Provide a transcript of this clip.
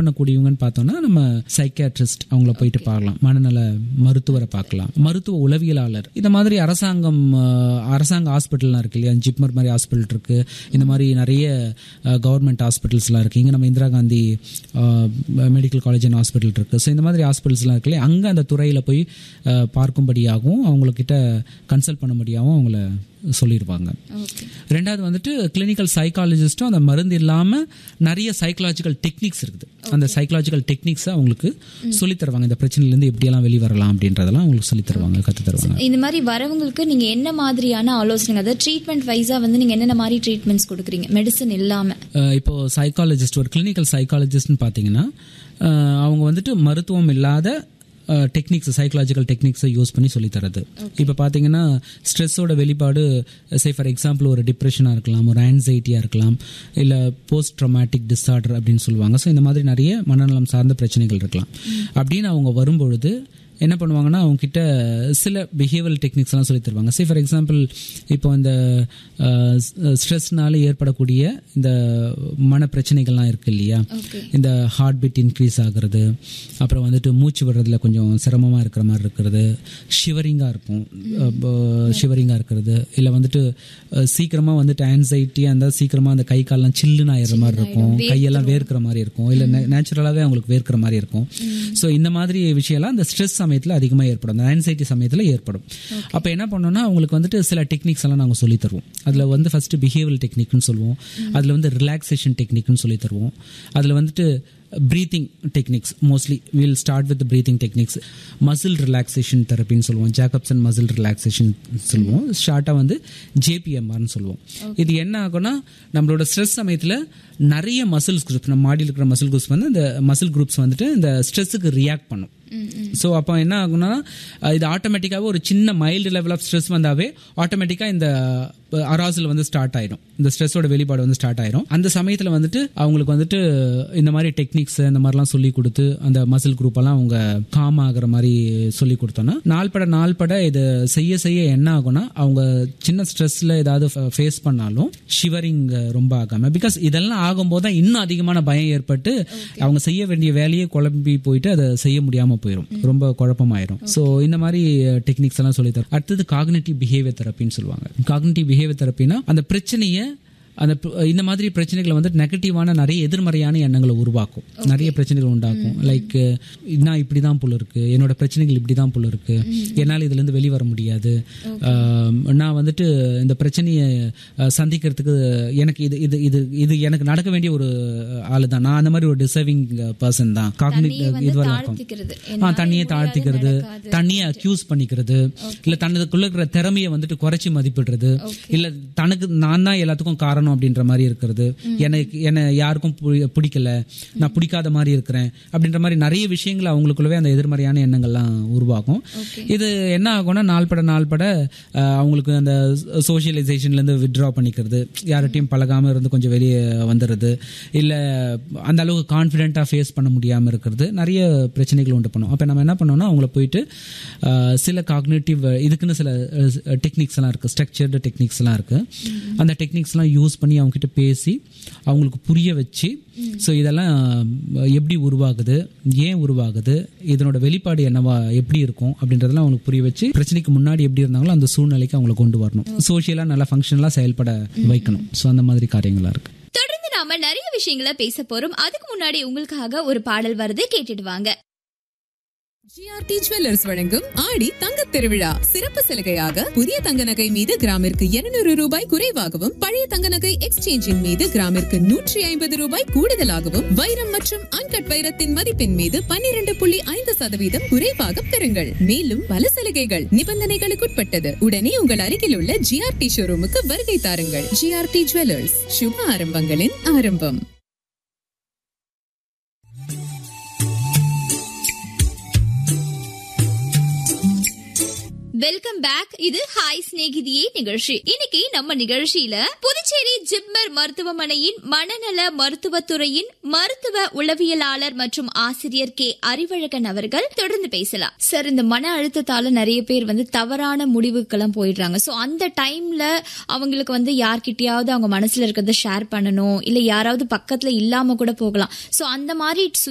பண்ணக்கூடியவங்கன்னு பார்த்தோம்னா நம்ம சைக்கியாட்ரிஸ்ட் அவங்கள போயிட்டு பார்க்கலாம் மனநல மருத்துவரை பார்க்கலாம் மருத்துவ உளவியலாளர் இந்த மாதிரி அரசாங்கம் அஹ், அரசாங்க ஹாஸ்பிட்டல்லாம் இருக்கு இல்லையா ஜிப்மர் மாதிரி ஹாஸ்பிட்டல் இருக்கு இந்த மாதிரி நிறைய கவர்மெண்ட் ஹாஸ்பிட்டல்ஸ்லாம் இருக்கு இங்கே நம்ம Indira Gandhi medical college and hospital இருக்கு ஸோ இந்த மாதிரி ஹாஸ்பிட்டல்ஸ்லாம் இருக்கு இல்லையா அங்கே அந்த துறையில் போய் அஹ், பார்க்கும்படியாகவும் அவங்கக்கிட்ட கன்சல்ட் பண்ணும்படியாகவும் அவங்கள சொல்லியிருப்பாங்க ஓகே ரெண்டாவது வந்துட்டு கிளினிக்கல் சைக்காலஜிஸ்ட்டும் அந்த மருந்து இல்லாமல் நிறைய சைக்கலாஜிக்கல் டெக்னிக்ஸ் இருக்குது அந்த சைக்கலாஜிக்கல் டெக்னிக்ஸை அவங்களுக்கு சொல்லித் தருவாங்க இந்த பிரச்சனையிலேருந்து எப்படியெல்லாம் வெளியே வரலாம் அப்படின்றதெல்லாம் அவங்களுக்கு சொல்லித் தருவாங்க கற்றுத் தருவாங்க இந்த மாதிரி வரவங்களுக்கு நீங்க என்ன மாதிரியான ஆலோசனை அதாவது ட்ரீட்மெண்ட் வைஸா வந்து நீங்க என்னென்ன மாதிரி ட்ரீட்மெண்ட்ஸ் கொடுக்குறீங்க மெடிசன் இல்லாம அஹ் இப்போ சைக்காலஜிஸ்ட் ஒரு கிளினிக்கல் சைக்காலஜிஸ்ட்னு பார்த்தீங்கன்னா அஹ் அவங்க வந்துட்டு மருத்துவம் இல்லாத டெக்னிக்ஸ் சைக்கலாஜிக்கல் டெக்னிக்ஸை யூஸ் பண்ணி சொல்லித் தரது இப்போ பார்த்தீங்கன்னா ஸ்ட்ரெஸ்ஸோட வெளிப்பாடு சே ஃபார் எக்ஸாம்பிள் ஒரு டிப்ரெஷனாக இருக்கலாம் ஒரு ஆன்சைட்டியாக இருக்கலாம் இல்லை போஸ்ட் ட்ரமாட்டிக் டிஸார்டர் அப்படின்னு சொல்லுவாங்க ஸோ இந்த மாதிரி நிறைய மனநலம் சார்ந்த பிரச்சனைகள் இருக்கலாம் அப்படின்னு அவங்க வரும்பொழுது என்ன பண்ணுவாங்கன்னா அவங்க கிட்ட சில பிஹேவியல் டெக்னிக்ஸ் எல்லாம் சொல்லி தருவாங்க சே ஃபார் எக்ஸாம்பிள் இப்போ இந்த ஸ்ட்ரெஸ்னால ஏற்படக்கூடிய இந்த மன பிரச்சனைகள்லாம் இருக்கு இல்லையா இந்த ஹார்ட் பீட் இன்க்ரீஸ் ஆகுறது அப்புறம் வந்துட்டு மூச்சு விடுறதுல கொஞ்சம் சிரமமா இருக்கிற மாதிரி இருக்கிறது ஷிவரிங்காக இருக்கும் ஷிவரிங்காக இருக்கிறது இல்லை வந்துட்டு அஹ், சீக்கிரமா வந்துட்டு ஆன்சைட்டி அந்த சீக்கிரமா அந்த கை கால்லாம் சில்லுன்னு ஆயிடுற மாதிரி இருக்கும் கையெல்லாம் வேர்க்கிற மாதிரி இருக்கும் இல்லை நேச்சுரலாகவே அவங்களுக்கு வேர்க்கிற மாதிரி இருக்கும் ஸோ இந்த மாதிரி விஷயம்லாம் அந்த ஸ்ட்ரெஸ் சமயத்தில் அதிகமாக ஏற்படும் அந்த ஆன்சைட்டி சமயத்தில் ஏற்படும் அப்போ என்ன பண்ணோம்னா அவங்களுக்கு வந்துட்டு சில டெக்னிக்ஸ் எல்லாம் நாங்கள் சொல்லி தருவோம் அதில் வந்து ஃபர்ஸ்ட் பிஹேவியல் டெக்னிக்னு சொல்லுவோம் அதில் வந்து ரிலாக்ஸேஷன் டெக்னிக்னு சொல்லி தருவோம் அதில் வந்துட்டு breathing techniques mostly will start with breathing techniques muscle relaxation தெரப்பின்னு சொல்லுவோம் ஜாக்கப்சன் மசில் ரிலாக்ஸேஷன் சொல்லுவோம் ஷார்ட்டாக வந்து ஜேபிஎம்ஆர்னு சொல்லுவோம் இது என்ன ஆகும்னா நம்மளோட ஸ்ட்ரெஸ் சமயத்தில் நிறைய மசில்ஸ் குரூப்ஸ் நம்ம மாடியில் இருக்கிற மசில் குரூப்ஸ் வந்து இந்த மசில் குரூப்ஸ் வந்துட்டு இந்த ஸ்ட்ரெஸ்ஸுக்கு ரியாக்ட் பண்ணும் ஸோ அப்போ என்ன ஆகும்னா அஹ் இது ஆட்டோமேட்டிக்காகவே ஒரு சின்ன மைல்டு லெவல் ஆஃப் ஸ்ட்ரெஸ் வந்தாவே ஆட்டோமேட்டிக்காக இந்த அராசல் வந்து ஸ்டார்ட் ஆயிடும் இந்த ஸ்ட்ரெஸ்ஸோட வெளிப்பாடு வந்து ஸ்டார்ட் ஆயிடும் அந்த சமயத்தில் வந்துட்டு அவங்களுக்கு வந்துட்டு இந்த மாதிரி டெக்னிக்ஸ் இந்த மாதிரிலாம் சொல்லி கொடுத்து அந்த மசில் குரூப் எல்லாம் அவங்க காம் ஆகுற மாதிரி சொல்லி கொடுத்தோன்னா நாள்பட நாள்பட இது செய்ய செய்ய என்ன ஆகும்னா அவங்க சின்ன ஸ்ட்ரெஸ்ல ஏதாவது ஃபேஸ் பண்ணாலும் ஷிவரிங் ரொம்ப ஆகாம பிகாஸ் இதெல்லாம் ஆகும்போது தான் இன்னும் அதிகமான பயம் ஏற்பட்டு அவங்க செய்ய வேண்டிய வேலையை குழம்பி போயிட்டு அதை செய்ய முடியாம போயிடும் ரொம்ப குழப்பமாயிரும் ஸோ இந்த மாதிரி டெக்னிக்ஸ் எல்லாம் சொல்லி தரும் அடுத்தது காக்னேட்டிவ் பிஹேவியர் தெரப்பின்னு சொல்லுவாங்க காக்னேட்டிவ் பிஹேவியர் தெரப்பினா அந்த பிரச்சனையை அந்த ப- இந்த மாதிரி பிரச்சனைகளை வந்து நெகட்டிவான நிறைய எதிர்மறையான எண்ணங்களை உருவாக்கும் நிறைய பிரச்சனைகள் உண்டாக்கும் லைக் நான் இப்படி தான் புல் இருக்கு என்னோட பிரச்சனைகள் இப்படி தான் புல் இருக்கு என்னால் இதுல இருந்து வெளிவர முடியாது ஆம், நான் வந்துட்டு இந்த பிரச்சனையை அஹ், சந்திக்கிறதுக்கு எனக்கு இது இது இது இது எனக்கு நடக்க வேண்டிய ஒரு ஆளு தான் நான் அந்த மாதிரி ஒரு டிசர்விங் பர்சன் தான் காக்னிட் இதுவெல்லாம் இருக்கும் தாழ்த்திக்கிறது ஆ தண்ணியை தாழ்த்திக்கிறது தண்ணியை அக்யூஸ் பண்ணிக்கிறது இல்ல தனதுக்குள்ள இருக்கிற திறமையை வந்துட்டு குறைச்சி மதிப்பிடுறது இல்ல தனக்கு நான் தான் எல்லாத்துக்கும் காரணம் அப்படின்ற மாதிரி இருக்கிறது எனக்கு என்ன யாருக்கும் பு- பிடிக்கல நான் பிடிக்காத மாதிரி இருக்கிறேன் அப்படின்ற மாதிரி நிறைய விஷயங்கள் அவங்களுக்குள்ளவே அந்த எதிர்மறையான எண்ணங்கள்லாம் உருவாகும் இது என்ன ஆகும்னா நாள்பட நாள்பட அஹ், அவங்களுக்கு அந்த சோஷியலைசேஷன்ல இருந்து வித்ட்ரா பண்ணிக்கிறது யார்கிட்டயும் பழகாம இருந்து கொஞ்சம் வெளியே வந்துடுறது இல்ல அந்த அளவுக்கு கான்ஃபிடென்ட்டா ஃபேஸ் பண்ண முடியாம இருக்கிறது நிறைய பிரச்சனைகள் உண்டு பண்ணும் அப்ப நம்ம என்ன பண்ணோம்னா அவங்கள போயிட்டு அஹ், சில காக்னேட்டிவ் இதுக்குன்னு சில டெக்னிக்ஸ் எல்லாம் இருக்கு ஸ்ட்ரக்சர்டு டெக்னிக்ஸ் எல்லாம் இருக்கு அந்த டெக்னிக்ஸ் எல்லாம் யூஸ் பண்ணி அவங்க கிட்ட பேசி அவங்களுக்கு புரிய வச்சு ஸோ இதெல்லாம் அஹ், எப்படி உருவாகுது ஏன் உருவாகுது இதனோட வெளிப்பாடு என்னவா எப்படி இருக்கும் அப்படின்றதெல்லாம் அவங்களுக்கு புரிய வச்சு பிரச்சனைக்கு முன்னாடி எப்படி இருந்தாங்களோ அந்த சூழ்நிலைக்கு அவங்களை கொண்டு வரணும் சோஷியலா நல்லா ஃபங்க்ஷனலா செயல்பட வைக்கணும் ஸோ அந்த மாதிரி காரியங்களா இருக்கு தொடர்ந்து நாம நிறைய விஷயங்களை பேச போறோம் அதுக்கு முன்னாடி உங்களுக்காக ஒரு பாடல் வருது கேட்டுட்டு வாங்க ஜிஆர்டி ஜுவல்லர்ஸ் வழங்கும் ஆடி தங்கத் திருவிழா சிறப்பு சலுகையாக புதிய தங்க நகை மீது கிராமிற்கு 200 ரூபாய் குறைவாகவும் பழைய தங்க நகை எக்ஸ்சேஞ்சின் மீது கிராமிற்கு நூற்றி ஐம்பது ரூபாய் கூடுதலாகவும் வைரம் மற்றும் அன்கட் வைரத்தின் மதிப்பின் மீது 12.5% புள்ளி ஐந்து சதவீதம் குறைவாக பெறுங்கள் மேலும் பல சலுகைகள் நிபந்தனைகளுக்குட்பட்டது உடனே உங்கள் அருகில் உள்ள ஜிஆர்டி ஷோரூமுக்கு வருகை தாருங்கள் ஜிஆர்டி ஜுவல்லர்ஸ் சுப ஆரம்பங்களின் ஆரம்பம் வெல்கம் பேக் இது ஹாய் சிநேகிதியே நிகழ்ச்சி இன்னைக்கு நம்ம நிகழ்ச்சியில புதுச்சேரி ஜிப்மர் மருத்துவமனையின் மனநல மருத்துவத்துறையின் மருத்துவ உளவியலாளர் மற்றும் ஆசிரியர் கே அறிவழகன் அவர்கள் தொடர்ந்து பேசலாம் சார் இந்த மன அழுத்தத்தால நிறைய பேர் வந்து தவறான முடிவுக்கெல்லாம் போயிடுறாங்க சோ அந்த டைம்ல அவங்களுக்கு வந்து யார்கிட்டயாவது அவங்க மனசுல இருக்கிறத ஷேர் பண்ணணும் இல்ல யாராவது பக்கத்துல இல்லாம கூட போகலாம் சோ அந்த மாதிரி